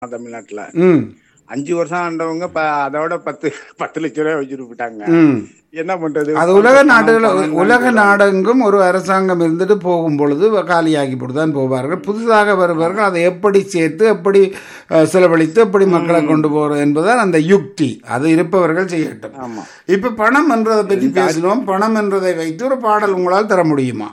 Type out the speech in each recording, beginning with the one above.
தமிழ்நாட்டுல ம் அஞ்சு வருஷம் ஆண்டவங்க ப- அதோட பத்து பத்து லட்சம் ரூபாய் வச்சுட்டு போயிட்டாங்க ம் என்ன பண்றது அது உலக பணம், நாடுகள் பணம், உலக பணம். நாடெங்கும் ஒரு அரசாங்கம் இருந்துட்டு போகும் பொழுது காலியாகி போட்டு தான் போவார்கள் புதுசாக வருபவர்கள் அதை எப்படி சேர்த்து எப்படி அஹ், செலவழித்து எப்படி மக்களை கொண்டு போகிறது என்பதுதான் அந்த யுக்தி அது இருப்பவர்கள் செய்யட்டும் ஆமா இப்ப பணம் என்றதை பற்றி பேசினோம் பணம் என்றதை வைத்து ஒரு பாடல் உங்களால் தர முடியுமா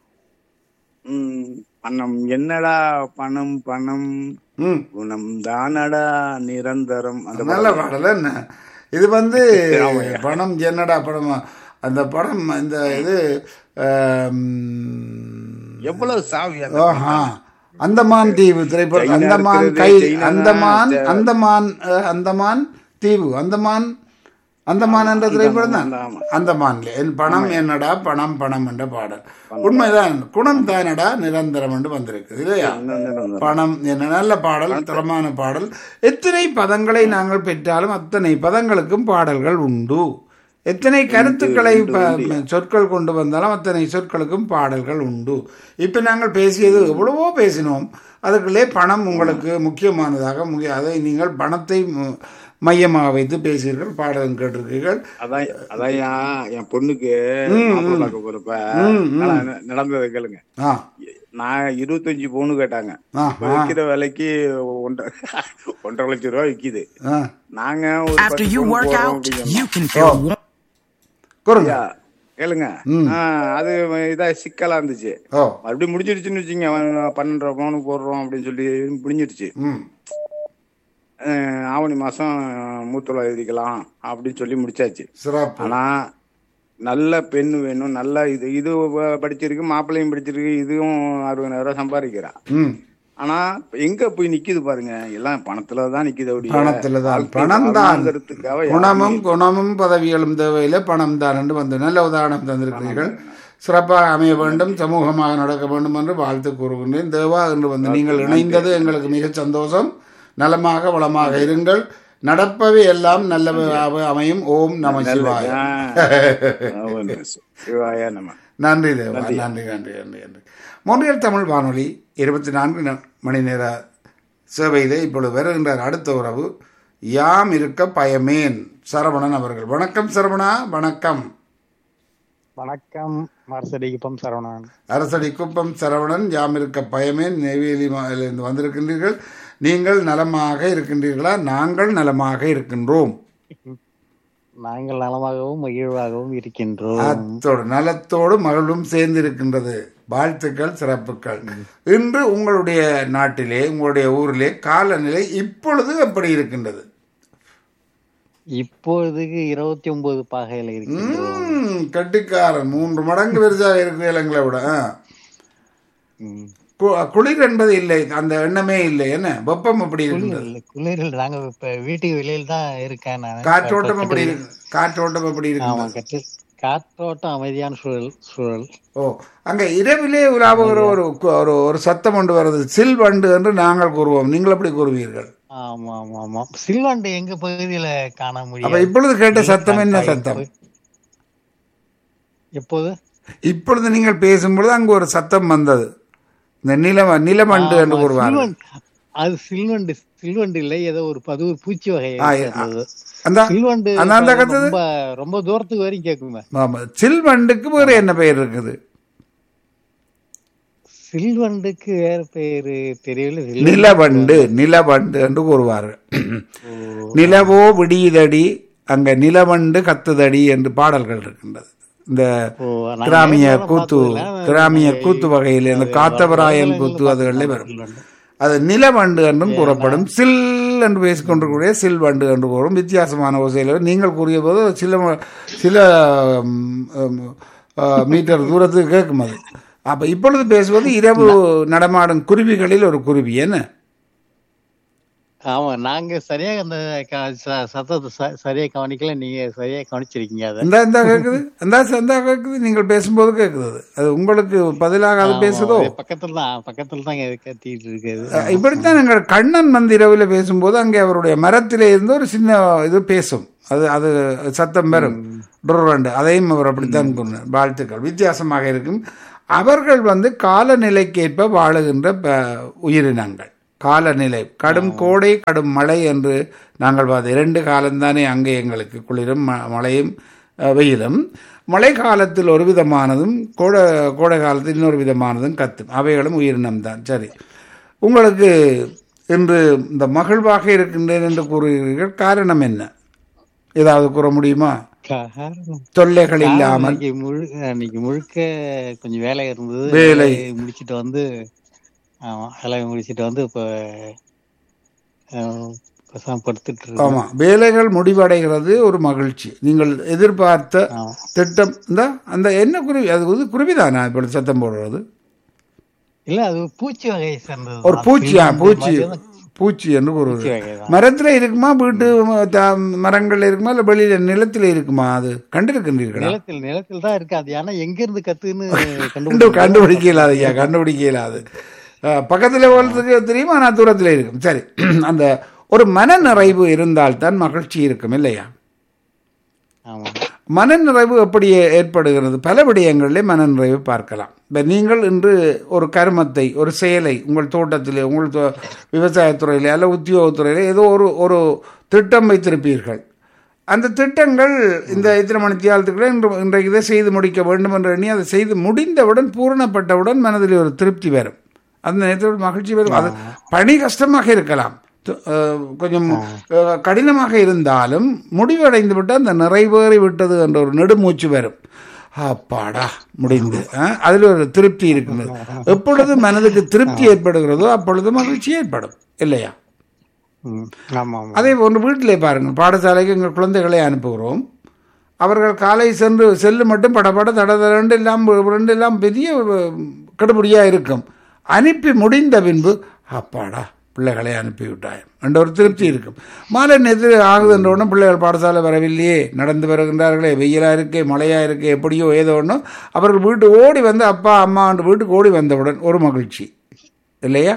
ம், பணம் என்னடா பணம் பணம் ம் குணம் தானடா நிரந்தரம் அந்த நல்ல படம். பாடல் என்ன இது வந்து பணம் என்னடா படம் அந்த படம் இந்த இது ஆம், எவ்வளவு சாவி அந்த ஆஹா அந்தமான் தீவு திரைப்படம் சைனா அந்தமான் இருக்கிறது, கை சைனா அந்தமான் தான் அந்தமான் அஹ், அந்தமான் தீவு அந்தமான் அந்தமான் என்ற திரைப்படம் தான் ஆமா. அந்தமான்ல என் பணம் என்னடா பணம் பணம் என்ற பாடல் உண்மைதான் குணம் தானடா நிரந்தரம் என்று வந்திருக்கு இல்லையா நிரந்தரம். பணம் என்ன நல்ல பாடல் தரமான பாடல் எத்தனை பதங்களை நாங்கள் பெற்றாலும் அத்தனை பதங்களுக்கும் பாடல்கள் உண்டு எத்தனை கருத்துக்களை ப- சொற்கள் கொண்டு வந்தாலும் அத்தனை சொற்களுக்கும் பாடல்கள் உண்டு இப்போ நாங்கள் பேசியது எவ்வளவோ பேசினோம் அதுக்குள்ளே பணம் உங்களுக்கு முக்கியமானதாக முக்கிய அதை நீங்கள் பணத்தை மு- மையமாக வைத்து பேசியீர்கள் பாடலும் கேட்டிருக்கீர்கள் அதான் அதான் என் என் பொண்ணுக்கு மாப்பிள்ளை பார்க்க போறப்ப நட- நடந்ததை கேளுங்க ஆ நான் இருபத்தஞ்சு பவுனு கேட்டாங்க ஆ இப்ப விக்கிற விலைக்கு ஒன்றரை ஒன்றரை லட்சம் ரூபாய் விக்குது ஆ நாங்க ஒரு After பத்து you பவுன் work போடுறோம் out, அப்படின்னு you can feel one. கூறுங்க ஐயா, கேளுங்க ஆ, அது இதா சிக்கலா இருந்துச்சு ஓ மறுபடியும் முடிஞ்சிருச்சுன்னு வச்சுங்க பன்னெண்டரை பவுன் போடுறோம் அப்படின்னு சொல்லி முடிஞ்சிருச்சு ம் அஹ், ஆவணி மாசம் மூத்தொலை எழுதிக்கலாம் அப்படின்னு சொல்லி முடிச்சாச்சு சிறப்பு ஆனா நல்ல பெண் வேணும் நல்ல இது இது வ- படிச்சிருக்கு மாப்பிள்ளையும் படிச்சிருக்கு இதுவும் அறுபதாயிரம் ரூபாய் சம்பாதிக்கிறா ம் ஆனா எங்க போய் நிக்குது பாருங்க எல்லாம் பணத்துல தான் நிக்குது ஒழிய பணத்துல தான் வாழ்க்கை பணம் தான் வாழ்வாங்கிறதுக்காக யாருமே குணமும் குணமும் பதவிகளும் தேவையில்லை பணம் தான் என்று வந்து நல்ல உதாரணம் தந்திருக்கிறீர்கள் சிறப்பாக அமைய வேண்டும் சமூகமாக நடக்க வேண்டும் என்று வாழ்த்து கூறுகின்றேன் தேவா என்று வந்து நீங்கள் இணைந்தது எங்களுக்கு மிக சந்தோஷம் நலமாக வளமாக இருங்கள் நடப்பவை எல்லாம் நல்ல அமையும் ஓம் நம சிவாய ஆ, ஆமாம். சிவாயா நம்ம நன்றி தேவா நன்றி நன்றி நன்றி நன்றி மொன்றியல் தமிழ் வானொலி இருபத்தி நான்கு ந- மணி நேர சேவையிலே இப்பொழுது வருகின்றார் அடுத்த உறவு யாம் இருக்க பயமேன் சரவணன் அவர்கள் வணக்கம் சரவணா வணக்கம் வணக்கம் மரசடிக்குப்பம் சரவணன் அரசடி குப்பம் சரவணன் யாம் இருக்க பயமேன் நெய்வேலி மாநிலிருந்து வந்திருக்கின்றீர்கள் நீங்கள் நலமாக இருக்கின்றீர்களா நாங்கள் நலமாக இருக்கின்றோம் நாங்கள் நலமாகவும் மகிழ்வாகவும் இருக்கின்றோம் அத்தோடு நலத்தோடு மகளும் சேர்ந்து இருக்கின்றது வாழ்த்துக்கள் சிறப்புகள் இன்று உங்களுடைய நாட்டிலே உங்களுடைய ஊரிலே காலநிலை இப்பொழுது எப்படி இருக்கின்றது இப்பொழுதுக்கு இருபத்தி ஒன்பது பாகையில இருக்கின்றோம் ம், கட்டிக்காரன் மூன்று மடங்கு பெருசாக இருக்கிற எங்களை விட ஆ. ம். கு- குளிர் என்பது இல்லை அந்த எண்ணமே இல்லை என்ன வெப்பம் எப்படி இருக்கின்றது குளிரில் குளிரில் நாங்க இப்ப வீட்டுக்கு வெளியில தான் இருக்கேன் நான் காற்றோட்டம் எப்படி இருக்கு காற்றோட்டம் எப்படி ஆமா இருக்கு கற்று காற்றோட்டம் அமைதியான சூழல் சூழல் ஓ அங்க இரவிலே உலாவுகிற ஒரு ஒரு ஒரு சத்தம் ஒன்று வருது சில் வண்டு என்று நாங்கள் கூறுவோம் நீங்கள் எப்படி கூறுவீர்கள் ஆமா ஆமா ஆமா சில்வாண்டு எங்க பகுதியில காண அப்ப முடியும் இப்பொழுது கேட்ட சத்தம் என்ன சத்தம் எப்போது இப்பொழுது நீங்கள் பேசும்பொழுது அங்கு ஒரு சத்தம் வந்தது இந்த நிலம் நிலமண்டு என்று கூறுவார்கள் சில்வண்டு அது சில்வண்டு சில்வண்டு இல்லை ஏதோ ஒரு அது ஒரு பூச்சி வகை ஆ, சேர்ந்தது. அந்த சில்வண்டு அந்த அந்த கத்தது ரொம்ப ரொம்ப தூரத்துக்கு வரைக்கும் கேக்குமே ஆமா சில் வண்டுக்கு வேறு என்ன பெயர் இருக்குது சில்வண்டுக்கு வேற பேரு தெரியல சில்வண்டு. நிலவண்டு நிலவண்டு என்று கூறுவார்கள் நிலவோ விடியுதடி அங்க நிலவண்டு கத்துதடி என்று பாடல்கள் இருக்கின்றது இந்த ஓ, நான் கிராமிய நேர்ல கூத்து பார்த்ததில்ல. கிராமிய கூத்து வகையில் இந்த காத்தவராயன் கூத்து அதுகளில் வரும் சில்வண்டு. அது நிலவண்டு என்றும் கூறப்படும் சில் என்று பேசிக்கொண்டிருக்கக்கூடிய சில் வண்டு என்று கூறும் வித்தியாசமான ஓசையில் வரும். நீங்கள் கூறிய போது சில ம- சில ம், ம், ஆ, மீட்டர் தூரத்துக்கு கேட்கும் அது அப்ப இப்பொழுது பேசுவது இரவு நடமாடும் குருவிகளில் ஒரு குருவி என்ன ஆமா நாங்க சரியா அந்த க- ச- சத்தத்தை ச- சரியா கவனிக்கல நீங்க சரியா கவனிச்சிருக்கீங்க அதை இந்த இந்த கேட்குது இந்த இந்த கேட்குது நீங்கள் பேசும்போது கேட்குது அது அது உங்களுக்கு பதிலாக அது பேசுதோ அது பக்கத்துல தான் பக்கத்துல தான் இங்க கத்திட்டு இருக்குது அஹ் இப்படித்தான் எங்கள் கண்ணன் வந்து இரவில் பேசும்போது அங்கே அவருடைய மரத்திலே இருந்து ஒரு சின்ன இது பேசும் அது அது சத்தம் பெறும் டுர்ரண்டு அதையும் அவர் அப்படித்தான் கூறினார் வாழ்த்துக்கள் வித்தியாசமாக இருக்கும் அவர்கள் வந்து காலநிலைக்கேற்ப வாழுகின்ற ப- உயிரினங்கள் காலநிலை கடும் கோடை கடும் மழை என்று நாங்கள் பார்த்து இரண்டு காலம்தானே அங்கே எங்களுக்கு குளிரும் ம- மழையும் அஹ், வெயிலும் மழை காலத்தில் ஒரு விதமானதும் கோடை கோடை காலத்தில் இன்னொரு விதமானதும் கத்தும் அவைகளும் உயிரினம் தான் சரி உங்களுக்கு இன்று இந்த மகிழ்வாக இருக்கின்றேன் என்று கூறுகிறீர்கள் காரணம் என்ன ஏதாவது கூற முடியுமா காரணம் தொல்லைகள் இல்லாமல் இன்னைக்கு முழு இன்னைக்கு முழுக்க கொஞ்சம் வேலை இருந்தது வேலை. வேலையை முடிச்சிட்டு வந்து ஆமா வேலையை முடிச்சிட்டு வந்து இப்ப அஹ், பேசாம படுத்துட்டு இருக்கோம் ஆமா வேலைகள் முடிவடைகிறது ஒரு மகிழ்ச்சி நீங்கள் எதிர்பார்த்த ஆமா. திட்டம் இந்த அந்த என்ன குருவி அது வந்து குருவிதானா இப்படி சத்தம் போடுறது இல்ல அது பூச்சி வகையை சேர்ந்தது ஒரு பூச்சியா பூச்சி பூச்சி என்று பூச்சி கூறுவது வகை தான் மரத்துல இருக்குமா வீட்டு த- மரங்கள்ல இருக்குமா இல்ல வெளியில நிலத்துல இருக்குமா அது கண்டிருக்கின்றீர்களா நிலத்தில் நிலத்தில் தான் இருக்கு அது ஆனா எங்க இருந்து கத்துன்னு கண்டு கண்டுபிடிக்க கண்டுபிடிக்க இயலாது ஐயா கண்டுபிடிக்க இயலாது அஹ், பக்கத்துல போறதுக்கு தெரியுமா நான் தூரத்துல இருக்கும் சரி அந்த ஒரு மன நிறைவு இருந்தால்தான் மகிழ்ச்சி இருக்கும் இல்லையா ஆமா மனநிறைவு எப்படி ஏற்படுகிறது பல விடயங்களிலே மனநிறைவு பார்க்கலாம் இப்போ நீங்கள் இன்று ஒரு கர்மத்தை ஒரு செயலை உங்கள் தோட்டத்திலே உங்கள் தோ- விவசாயத்துறையிலே அல்ல உத்தியோகத்துறையிலே ஏதோ ஒரு ஒரு திட்டம் வைத்திருப்பீர்கள் அந்த திட்டங்கள் இந்த இத்தனை மணி தியாலத்துக்குள்ளே இன்று இன்றைக்கு இதை செய்து முடிக்க வேண்டும் என்று எண்ணி அதை செய்து முடிந்தவுடன் பூரணப்பட்டவுடன் மனதில் ஒரு திருப்தி வரும் அந்த நேரத்தில் ஒரு மகிழ்ச்சி வரும் அது பணி கஷ்டமாக இருக்கலாம் து- அஹ், கொஞ்சம் அஹ், கடினமாக இருந்தாலும் முடிவடைந்து விட்டால் அந்த நிறைவேறி விட்டது என்ற ஒரு நெடுமூச்சு வரும் அப்பாடா முடிந்து அஹ், அதில் ஒரு திருப்தி இருக்கின்றது எப்பொழுது மனதுக்கு திருப்தி ஏற்படுகிறதோ அப்பொழுது மகிழ்ச்சி ஏற்படும் இல்லையா ம், ஆமா ஆமா அதே போன்று வீட்டிலே பாருங்கள் பாடசாலைக்கு எங்கள் குழந்தைகளை அனுப்புகிறோம் அவர்கள் காலை சென்று செல்லு மட்டும் படபட தட தடண்டு எல்லாம் ரெண்டு எல்லாம் பெரிய கடுபடியாக இருக்கும் அனுப்பி முடிந்த பின்பு அப்பாடா பிள்ளைகளை அனுப்பிவிட்டாய் என்ற ஒரு திருப்தி இருக்கும் மாலை நேரத்தில் ஆகுது என்ற உடனே பிள்ளைகள் பாடசாலை வரவில்லையே நடந்து வருகின்றார்களே வெயிலாக இருக்கே மழையாக இருக்கே எப்படியோ ஏதோ ஒன்றும் அவர்கள் வீட்டு ஓடி வந்து அப்பா அம்மா என்று வீட்டுக்கு ஓடி வந்தவுடன் ஒரு மகிழ்ச்சி இல்லையா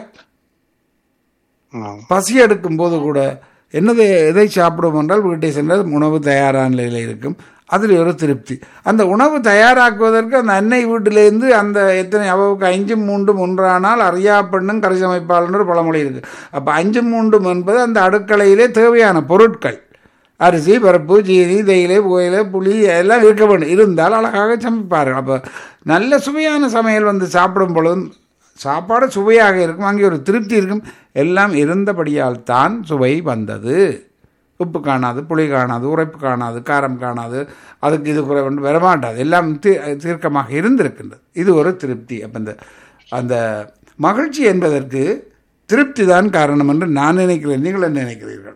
ஆமா. பசி எடுக்கும் போது கூட என்னது எதை சாப்பிடுவோம் என்றால் வீட்டை சென்றால் உணவு தயாரான நிலையில் இருக்கும் அதில் ஒரு திருப்தி அந்த உணவு தயாராக்குவதற்கு அந்த அன்னை வீட்டிலேருந்து அந்த எத்தனை அவவுக்கு அஞ்சும் மூண்டும் ஒன்றானால் அறியா பெண்ணும் கரை சமைப்பாள்னு ஒரு பழமொழி இருக்கு அப்போ அஞ்சும் மூண்டும் என்பது அந்த அடுக்கலையிலே தேவையான பொருட்கள் அரிசி பருப்பு ஜீனி தேயிலை புகையிலை புளி எல்லாம் இருக்க வேண்டும் இருந்தால் அழகாக சமைப்பார்கள் அப்போ நல்ல சுவையான சமையல் வந்து சாப்பிடும் பொழுதும் சாப்பாடு சுவையாக இருக்கும் அங்கே ஒரு திருப்தி இருக்கும் எல்லாம் இருந்தபடியால் தான் சுவை வந்தது உப்பு காணாது புளி காணாது உரைப்பு காணாது காரம் காணாது அதுக்கு இது குறை ஒன்று வரமாட்டாது எல்லாம் தீ தீர்க்கமாக இருந்திருக்கின்றது இது ஒரு திருப்தி அப்போ இந்த அந்த மகிழ்ச்சி என்பதற்கு திருப்தி தான் காரணம் என்று நான் நினைக்கிறேன் நீங்கள் என்ன நினைக்கிறீர்கள்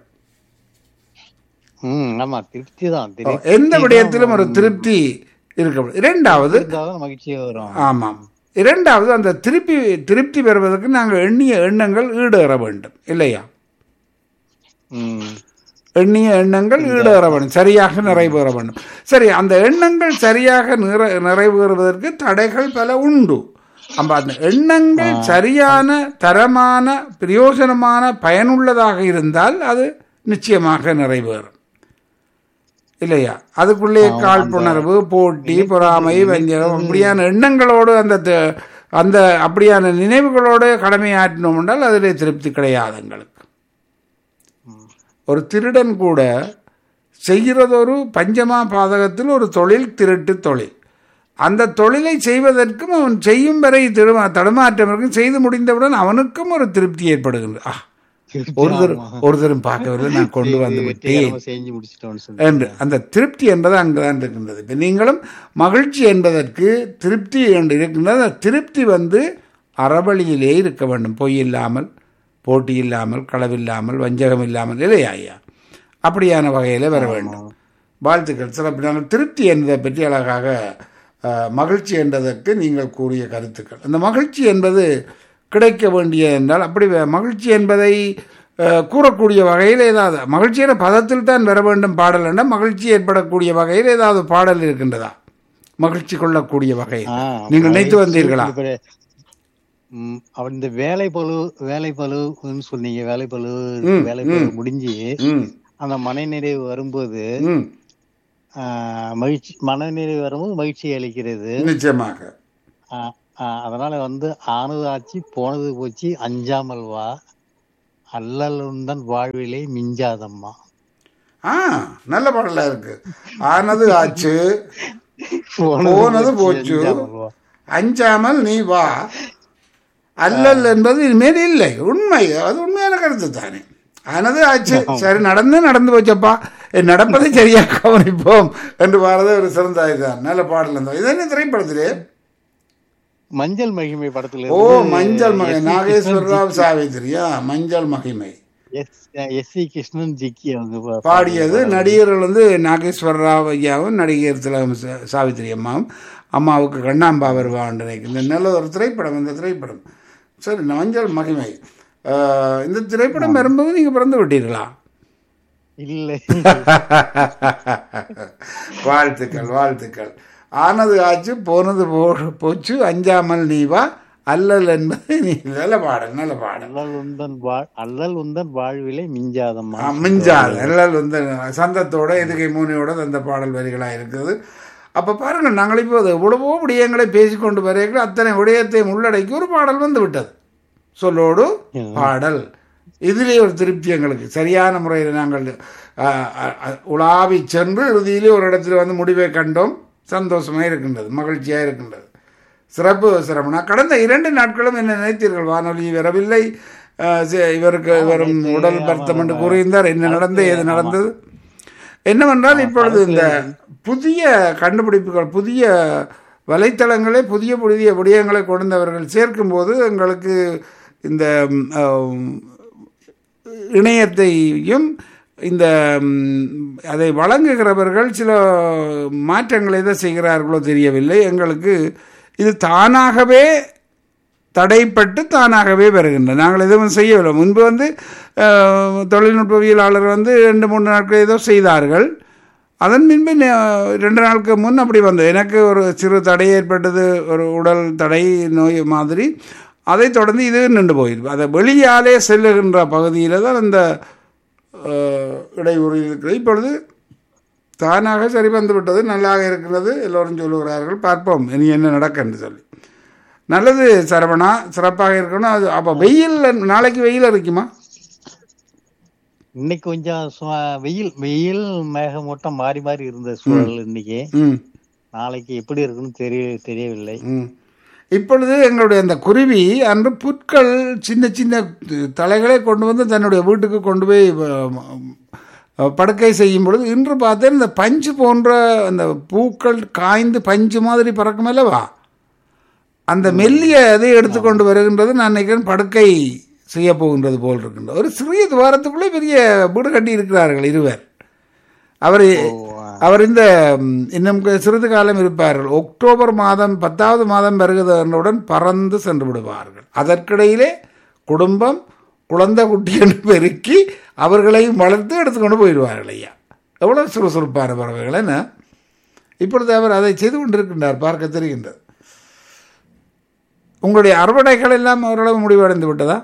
ம் ஆமா திருப்தி தான் எந்த விடயத்திலும் ஒரு திருப்தி இருக்க வேண்டும். இரண்டாவது இருந்தாலும் மகிழ்ச்சி வரும் ஆமாம் இரண்டாவது அந்த திருப்பி திருப்தி பெறுவதற்கு நாங்கள் எண்ணிய எண்ணங்கள் ஈடேற வேண்டும் இல்லையா ம் எண்ணிய எண்ணங்கள் ஈடேற வேண்டும் சரியாக நிறைவேற வேண்டும் சரி அந்த எண்ணங்கள் சரியாக நிறை நிறைவேறுவதற்கு தடைகள் பல உண்டு அப்ப அந்த எண்ணங்கள் சரியான தரமான பிரயோஜனமான பயனுள்ளதாக இருந்தால் அது நிச்சயமாக நிறைவேறும் இல்லையா அதுக்குள்ளே காழ்ப்புணர்வு போட்டி பொறாமை வஞ்சகம் அப்படியான எண்ணங்களோடு அந்த த- அந்த அப்படியான நினைவுகளோடு கடமையாற்றினோம் என்றால் அதிலே திருப்தி கிடையாது எங்களுக்கு ஒரு திருடன் கூட செய்கிறதொரு பஞ்சமா பாதகத்தில் ஒரு தொழில் திருட்டு தொழில் அந்த தொழிலை செய்வதற்கும் அவன் செய்யும் வரை திருமா தடுமாற்றம் இருக்கும் செய்து முடிந்தவுடன் அவனுக்கும் ஒரு திருப்தி ஏற்படுகின்றது ஆ ஒருத்தர் ஒருத்தரும் பார்க்கவில்லை நான் கொண்டு வந்து விட்டேன் வெற்றிகரமா செஞ்சு முடிச்சிட்டோம்னு சொல்லி என்று அந்த திருப்தி என்பது அங்குதான் இருக்கின்றது இப்போ நீங்களும் மகிழ்ச்சி என்பதற்கு திருப்தி என்று இருக்கின்றது அந்த திருப்தி வந்து அறவழியிலே இருக்க வேண்டும் பொய் இல்லாமல் போட்டி இல்லாமல் களவில்லாமல் வஞ்சகம் இல்லாமல் இல்லையா ஐயா அப்படியான வகையில் வர வேண்டும் வாழ்த்துக்கள் சிறப்பு நாங்கள் திருப்தி என்பதை பற்றி அழகாக அஹ், மகிழ்ச்சி என்பதற்கு நீங்கள் கூறிய கருத்துக்கள் அந்த மகிழ்ச்சி என்பது கிடைக்க வேண்டிய என்றால் அப்படி வே- மகிழ்ச்சி என்பதை அஹ், கூறக்கூடிய வகையில் ஏதாவது மகிழ்ச்சியான பதத்தில் தான் வர வேண்டும் பாடல் என்றால் மகிழ்ச்சி ஏற்படக்கூடிய வகையில் ஏதாவது பாடல் இருக்கின்றதா மகிழ்ச்சி கொள்ளக்கூடிய வகையில் ஆ, நீங்கள் நினைத்து வந்தீர்களா இப்ப, ம், அவர் இந்த வேலை பளு வேலை பளுன்னு சொன்னீங்க வேலை பளு வேலை பளு முடிஞ்சு ம் அந்த மனநிறைவு வரும்போது ம் ஆ, மகிழ்ச்சி மனநிறைவு வரும்போது மகிழ்ச்சி அளிக்கிறது நிச்சயமாக ஆ, ஆ, அதனால வந்து ஆனது ஆச்சு போனது போச்சு அஞ்சாமல் வா அல்லல் உந்தன் வாழ்விலே மிஞ்சாதம்மா ஆ நல்ல பாடலா இருக்கு ஆனது ஆச்சு போனது போச்சு அஞ்சாமல் நீ வா அல்லல் என்பது இனிமேல் இல்லை உண்மை அது உண்மையான கருத்து தானே ஆனது ஆச்சு சரி நடந்து நடந்து போச்சப்பா நடப்பதை சரியா கவனிப்போம் என்று பாடுறது ஒரு சிறந்த இதுதான் நல்ல பாடல் இருந்தோம் இது என்ன திரைப்படத்திலே மஞ்சள் மகிமை படத்துல ஓ மஞ்சள் மகை நாகேஸ்வர ராவ் சாவித்திரியா மஞ்சள் மகிமை எஸ் சி கிருஷ்ணன் ஜிக்கி அவங்க பா- பாடியது நடிகர்கள் வந்து நாகேஸ்வர ராவ் ஐயாவும் நடிகர் திலகம் சா- சாவித்திரி அம்மாவும் அம்மாவுக்கு கண்ணாம்பா வருவான்னு நினைக்கிறேன் இந்த நல்ல ஒரு திரைப்படம் இந்த திரைப்படம் சரி மஞ்சள் மகிமை ஆஹ், இந்த திரைப்படம் வரும்போது நீங்க பிறந்து விட்டீர்களா இல்லை வாழ்த்துக்கள் வாழ்த்துக்கள் ஆனது ஆச்சு போனது போ போச்சு அஞ்சாமல் நீ வா அல்லல் என்பது நீ நல்ல பாடல் நல்ல பாடல் அல்லல் உந்தன் வாழ் அல்லல் உந்தன் வாழ்விலே மிஞ்சாதம்மா ஆ, மிஞ்சாது அல்லல் வந்து சந்தத்தோட எதுகை மூனையோட அந்த பாடல் வரிகளாக இருக்குது அப்போ பாருங்கள் நாங்கள் இப்போ அது எவ்வளவோ விடயங்களை பேசிக்கொண்டு வரைகள் அத்தனை விடயத்தையும் உள்ளடக்கி ஒரு பாடல் வந்து விட்டது சொல்லோடு பாடல் இதிலே ஒரு திருப்தி எங்களுக்கு சரியான முறையில் நாங்கள் ஆ, ஆ, ஆ, உலாவி சென்று இறுதியிலே ஒரு இடத்துல வந்து முடிவை கண்டோம் சந்தோஷமாக இருக்கின்றது மகிழ்ச்சியாக இருக்கின்றது சிறப்பு சிறப்பு நான் கடந்த இரண்டு நாட்களும் என்ன நினைத்தீர்கள் வானொலி வரவில்லை ஆ, சி- இவருக்கு வரும் உடல் பருத்தம் என்று கூறியிருந்தார் என்ன நடந்தது ஏது நடந்தது என்னவென்றால் இப்பொழுது இந்த புதிய கண்டுபிடிப்புகள் புதிய வலைத்தளங்களே புதிய புதிய விடயங்களை கொண்டவர்கள் சேர்க்கும்போது எங்களுக்கு இந்த ம், ஆம், இணையத்தையும் இந்த ம், அதை வழங்குகிறவர்கள் சில மாற்றங்களை தான் செய்கிறார்களோ தெரியவில்லை எங்களுக்கு இது தானாகவே தடைப்பட்டு தானாகவே வருகின்றன நாங்கள் எதுவும் செய்யவில்லை முன்பு வந்து அஹ், தொழில்நுட்பவியலாளர் வந்து ரெண்டு மூணு நாட்கள் ஏதோ செய்தார்கள் அதன் பின்பு நே- ரெண்டு நாளுக்கு முன் அப்படி வந்தது எனக்கு ஒரு சிறு தடை ஏற்பட்டது ஒரு உடல் தடை நோய் மாதிரி அதைத் தொடர்ந்து இது நின்று போயிருக்கு அதை வெளியாலே செல்லுகின்ற பகுதியில் தான் அந்த அஹ், இடையூறு இருக்கிறது இப்பொழுது தானாக சரி வந்து விட்டது நல்லாக இருக்கிறது எல்லோரும் சொல்லுகிறார்கள் பார்ப்போம் இனி என்ன நடக்கும் என்று சொல்லி நல்லது சரவணா சிறப்பாக இருக்கணும் அது அப்போ வெயில் நாளைக்கு வெயில் இருக்குமா இன்னைக்கு கொஞ்சம் சும்மா வெயில் வெயில் மேகமூட்டம் மாறி மாறி இருந்த சூழல் இன்னைக்கு ம் நாளைக்கு எப்படி இருக்குன்னு தெரிய தெரியவில்லை ம் இப்பொழுது எங்களுடைய அந்த குருவி அன்று புற்கள் சின்ன சின்ன தலைகளை கொண்டு வந்து தன்னுடைய வீட்டுக்கு கொண்டு போய் அஹ், படுக்கை செய்யும் பொழுது இன்று பார்த்தேன் இந்த பஞ்சு போன்ற அந்த பூக்கள் காய்ந்து பஞ்சு மாதிரி பறக்கும் அல்லவா அந்த மெல்லிய இதை எடுத்துக்கொண்டு வருகின்றது நான் நினைக்கிறேன் படுக்கை செய்ய போகின்றது போல் இருக்கின்றது ஒரு சிறிய துவாரத்துக்குள்ளே பெரிய வீடு கட்டி இருக்கிறார்கள் இருவர் அவர் அவர் இந்த ம், இன்னும் க- சிறிது காலம் இருப்பார்கள் அக்டோபர் மாதம் பத்தாவது மாதம் வருகிறவுடன் பறந்து சென்று விடுவார்கள் அதற்கிடையிலே குடும்பம் குழந்தை குட்டிಯನ್ನು பெருக்கி அவர்களையும் வளர்த்து எடுத்துக்கொண்டு போயிடுவார்கள் ஐயா எவ்வளவு சுறுசுறுப்பான பறவைகள் என்ன இப்பொழுது அவர் அதை செய்து கொண்டிருக்கின்றார் பார்க்க தெரிகின்றது உங்களுடைய அறுவடைகள் எல்லாம் ஓரளவு முடிவடைந்து விட்டதா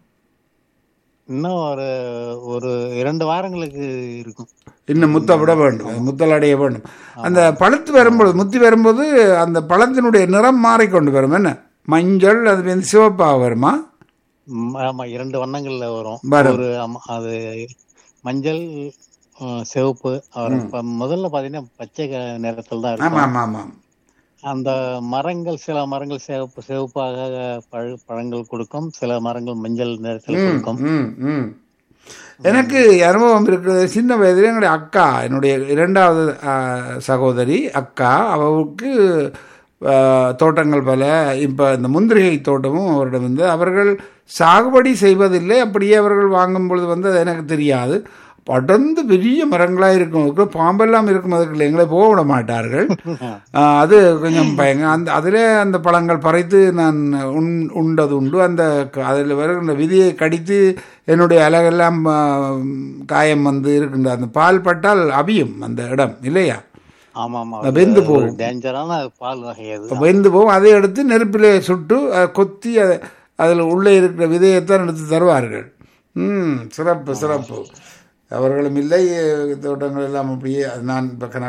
இன்னும் ஒரு ஒரு இரண்டு வாரங்களுக்கு இருக்கும் இன்னும் முத்த விட வேண்டும் அது முத்தல் அடைய வேண்டும் அந்த பழுத்து வரும்போது முத்தி வரும்போது அந்த பழத்தினுடைய நிறம் மாறிக்கொண்டு வரும் என்ன மஞ்சள் அது வந்து சிவப்பாக வருமா ம், ஆமா இரண்டு வண்ணங்கள்ல வரும் வரும். ஒரு ஆமா, அது மஞ்சள் அஹ், சிவப்பு அவர் இப்ப முதல்ல பாத்தீங்கன்னா பச்சை க- நிறத்துல தான் ஆமாம் இருக்கும் ஆமாம் ஆமாம் அந்த மரங்கள் சில மரங்கள் சிவப்பு சிவப்பாக பழ பழங்கள் கொடுக்கும் சில மரங்கள் மஞ்சள் நிறத்தில் கொடுக்கும் ம் ம் எனக்கு அனுபவம் இருக்கிறது சின்ன வயதில் என்னுடைய அக்கா என்னுடைய இரண்டாவது ஆ, சகோதரி அக்கா அவருக்கு ஆ, தோட்டங்கள் பல இப்போ இந்த முந்திரிகை தோட்டமும் அவரிடம் வந்து அவர்கள் சாகுபடி செய்வதில்லை அப்படியே அவர்கள் வாங்கும் பொழுது வந்து அது எனக்கு தெரியாது படர்ந்து பெரிய மரங்களாக இருக்கும் அதுக்கு பாம்பெல்லாம் இருக்கும் அதுக்குள்ள எங்களை போக விட மாட்டார்கள் ஆ, அது கொஞ்சம் பயங்க அந்த அதிலே அந்த பழங்கள் பறித்து நான் உண் உண்டது உண்டு அந்த க- அதில் வருகின்ற விதியை கடித்து என்னுடைய அழகெல்லாம் ஆ, காயம் வந்து இருக்கின்ற அந்த பால் பட்டால் அபியும் அந்த இடம் இல்லையா ஆமா ஆமா அது வெந்து போகும். டேஞ்சரான பால் வகை அது வெந்து போகும் அதை எடுத்து நெருப்பிலே சுட்டு அதை கொத்தி அதை அதில் உள்ளே இருக்கிற விதையைத்தான் எடுத்து தருவார்கள் ம் சிறப்பு சிறப்பு அவர்களும் இல்லை தோட்டங்கள் எல்லாம் அப்படியே அது நான் இப்போ கனகாலம்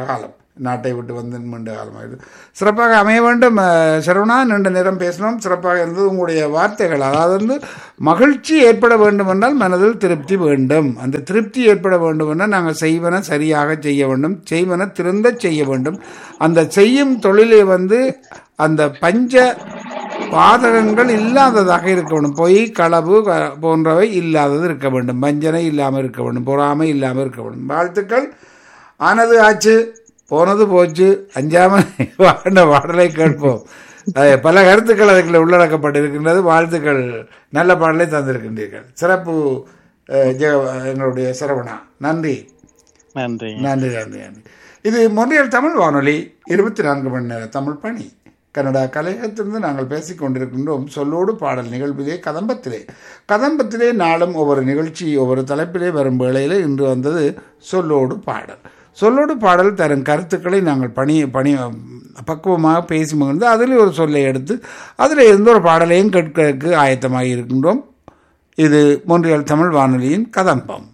நாட்டை விட்டு வந்து நீண்ட காலமாக சிறப்பாக அமைய வேண்டும் அஹ், சரவணா நீண்ட நேரம் பேசணும் சிறப்பாக இருந்தது உங்களுடைய வார்த்தைகள் அதாவது வந்து மகிழ்ச்சி ஏற்பட வேண்டும் என்றால் மனதில் திருப்தி வேண்டும் அந்த திருப்தி ஏற்பட வேண்டும் என்றால் நாங்கள் செய்வன சரியாக செய்ய வேண்டும் செய்வன திருந்த செய்ய வேண்டும் அந்த செய்யும் தொழிலை வந்து அந்த பஞ்ச பாதகங்கள் இல்லாததாக இருக்க வேண்டும் பொய் களவு க- போன்றவை இல்லாதது இருக்க வேண்டும் வஞ்சனை இல்லாமல் இருக்க வேண்டும் பொறாமை இல்லாமல் இருக்க வேண்டும் வாழ்த்துக்கள் ஆனது ஆச்சு போனது போச்சு அஞ்சாமல் வாழ்ந்த பாடலை கேட்போம் அஹ், பல கருத்துக்கள் அதுக்குள்ள உள்ளடக்கப்பட்டிருக்கின்றது வாழ்த்துக்கள் நல்ல பாடலை தந்திருக்கின்றீர்கள் சிறப்பு அஹ், ஜெக- எங்களுடைய சரவணா நன்றி நன்றி நன்றி நன்றி நன்றி இது மொன்றியல் தமிழ் வானொலி இருபத்தி நான்கு மணி நேர தமிழ் பணி கனடா கலையகத்திலிருந்து நாங்கள் பேசிக் கொண்டிருக்கின்றோம் சொல்லோடு பாடல் நிகழ்விலே கதம்பத்திலே கதம்பத்திலே நாளும் ஒவ்வொரு நிகழ்ச்சி ஒவ்வொரு தலைப்பிலே வரும் வேளையில் இன்று வந்தது சொல்லோடு பாடல் சொல்லோடு பாடல் தரும் கருத்துக்களை நாங்கள் பணி பணி பக்குவமாக பேசி மகிழ்ந்து அதில் ஒரு சொல்லை எடுத்து அதில் இருந்து ஒரு பாடலையும் கேட்கறதுக்கு ஆயத்தமாக இருக்கின்றோம் இது மொன்றியல் தமிழ் வானொலியின் கதம்பம்